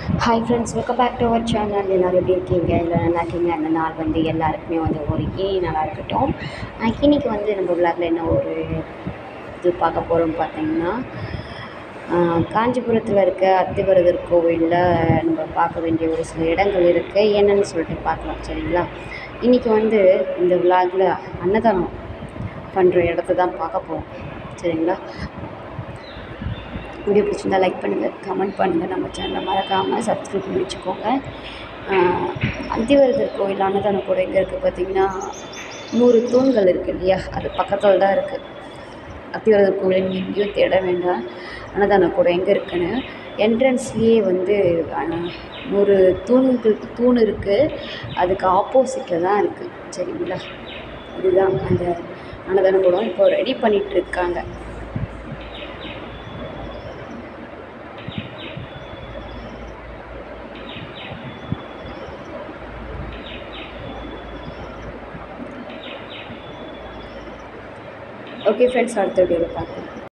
hi friends welcome back to our channel எல்லோரும் எப்படி இருக்கீங்க இல்லை நல்லா இருக்கீங்க அந்த நாள் வந்து எல்லாருக்குமே வந்து ஒரு இனி நல்லா இருக்கட்டும் அஹ் இன்னைக்கு வந்து நம்ம விளாக்ல என்ன ஒரு இது பார்க்க போகிறோம் பார்த்தீங்கன்னா அஹ் காஞ்சிபுரத்தில் இருக்க அத்திவரதர் கோவிலில் நம்ம பார்க்க வேண்டிய ஒரு சில இடங்கள் இருக்குது என்னென்னு சொல்லிட்டு பார்க்கலாம் சரிங்களா இன்றைக்கி வந்து இந்த விளாக்ல அன்னதானம் பண்ணுற இடத்த தான் பார்க்க போகிறோம் சரிங்களா வீடியோ பிடிச்சிருந்தா லைக் பண்ணுங்கள் கமெண்ட் பண்ணுங்கள் நம்ம சேனலை மறக்காமல் சப்ஸ்கிரைப் பண்ணி வச்சுக்கோங்க ஆஹ் அத்திவரதர் கோயில் அன்னதானம் கூட எங்கே இருக்குது பார்த்தீங்கன்னா நூறு தூண்கள் இருக்குது இல்லையா அது பக்கத்தில் தான் இருக்குது அத்திவரதர் கோவில் எங்கேயும் தேட வேண்டாம் அன்னதானம் கூட எங்கே இருக்குன்னு என்ட்ரன்ஸ்லேயே வந்து அஹ், நூறு தூண்கள் தூண் இருக்குது அதுக்கு ஆப்போசிட்டில் தான் இருக்குது சரிங்களா இதுதான் அந்த அன்னதானம் கூடம் இப்போ ரெடி பண்ணிகிட்டு இருக்காங்க ஓகே ஃப்ரெண்ட்ஸ் அடுத்த வீடியோவில் பார்க்கலாம்